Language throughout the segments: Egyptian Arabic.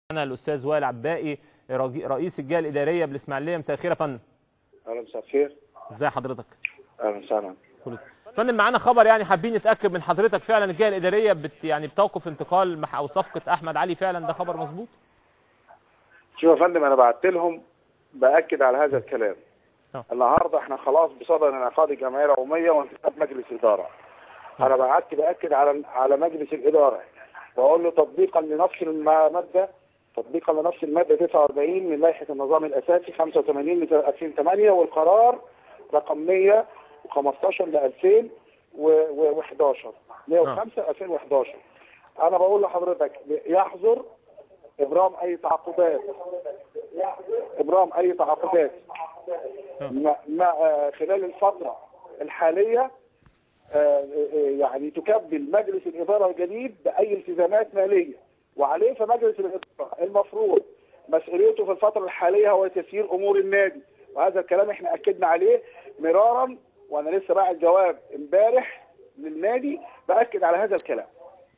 معنا الاستاذ وائل عباقي رجي- رئيس الجهه الاداريه بالاسماعيليه مساء الخير يا فندم اهلا مساء الخير ازي حضرتك اهلا وسهلا كله فندم معانا خبر يعني حابين نتاكد من حضرتك فعلا الجهه الاداريه بت يعني بتوقف انتقال مح- او صفقه احمد علي فعلا ده خبر مظبوط شوف يا فندم انا بعت لهم باكد على هذا الكلام آه. النهارده احنا خلاص بصدد انعقاد الجمعيه العموميه وانتخاب مجلس اداره انا بعت باكد على على مجلس الاداره واقول له تطبيقا لنص الماده تطبيقا لنص الماده 49 من لائحه النظام الاساسي 85 ل 2008 والقرار رقم 115 ل 2011 105 2011 انا بقول لحضرتك يحظر ابرام اي تعاقدات ابرام اي تعاقدات مع مع- آه، خلال الفتره الحاليه آه، آه، يعني تكبل مجلس الاداره الجديد باي التزامات ماليه وعليه فمجلس الاداره المفروض مسؤوليته في الفتره الحاليه هو تسيير امور النادي وهذا الكلام احنا اكدنا عليه مرارا وانا لسه باعت جواب امبارح للنادي باكد على هذا الكلام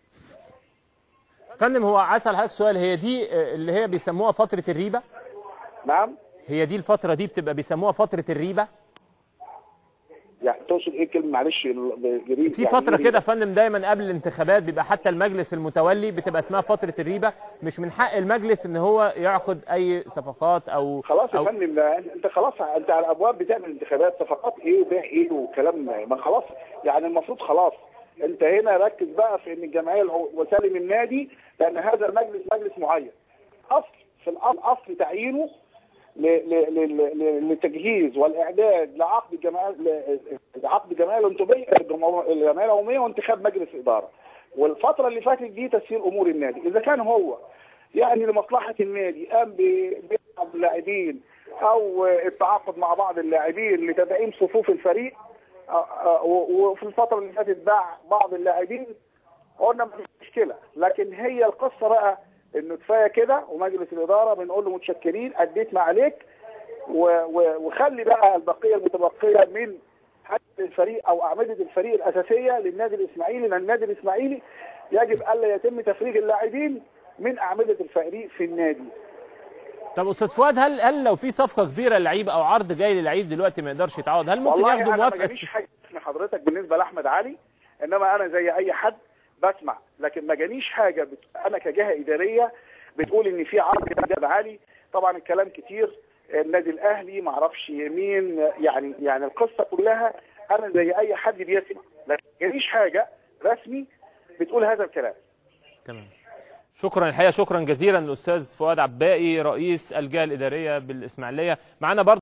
فندم هو عسل حضرتك سؤال هي دي آه، اللي هي بيسموها فتره الريبه نعم هي دي الفتره دي بتبقى بيسموها فتره الريبه يعني تقصد ايه كلمه معلش ال- جديد في يعني فتره إيه؟ كده يا فندم دايما قبل الانتخابات بيبقى حتى المجلس المتولي بتبقى اسمها فتره الريبه مش من حق المجلس ان هو يعقد اي صفقات او خلاص يا أو فندم ده انت خلاص انت على الابواب بتعمل انتخابات صفقات ايه وبيع ايه وكلام ما خلاص يعني المفروض خلاص انت هنا ركز بقى في ان الجمعيه العو- وسالم النادي لان هذا المجلس مجلس معين اصل في الاصل اصل تعيينه ل- ل- ل- ل- للتجهيز والاعداد لعقد الجمعيه ل- لعقد الجمعيه الانتخابيه الجمعيه العموميه وانتخاب مجلس اداره والفتره اللي فاتت دي تسيير امور النادي اذا كان هو يعني لمصلحه النادي قام ب- ببعض اللاعبين او التعاقد مع بعض اللاعبين لتدعيم صفوف الفريق آه، آه، و- وفي الفتره اللي فاتت باع بعض اللاعبين قلنا مفيش مشكله لكن هي القصه بقى انه كفايه كده ومجلس الاداره بنقول له متشكرين اديت ما عليك و- و- وخلي بقى البقيه المتبقيه من حد الفريق او اعمده الفريق الاساسيه للنادي الاسماعيلي لان النادي الاسماعيلي يجب الا يتم تفريغ اللاعبين من اعمده الفريق في النادي طب استاذ فؤاد هل هل لو في صفقه كبيره للعيب او عرض جاي للعيب دلوقتي ما يقدرش يتعوض هل ممكن والله ياخدوا انا ما موافقه جانيش حاجه من حضرتك بالنسبه لاحمد علي انما انا زي اي حد بسمع لكن ما جانيش حاجه بت... انا كجهه اداريه بتقول ان في عرض لاحمد علي طبعا الكلام كتير النادي الاهلي ما اعرفش مين يعني يعني القصه كلها انا زي اي حد بيسمع لكن ما جانيش حاجه رسمي بتقول هذا الكلام تمام شكرا الحقيقه شكرا جزيلا للاستاذ فؤاد عباقي رئيس الجهه الاداريه بالاسماعيليه معانا برضه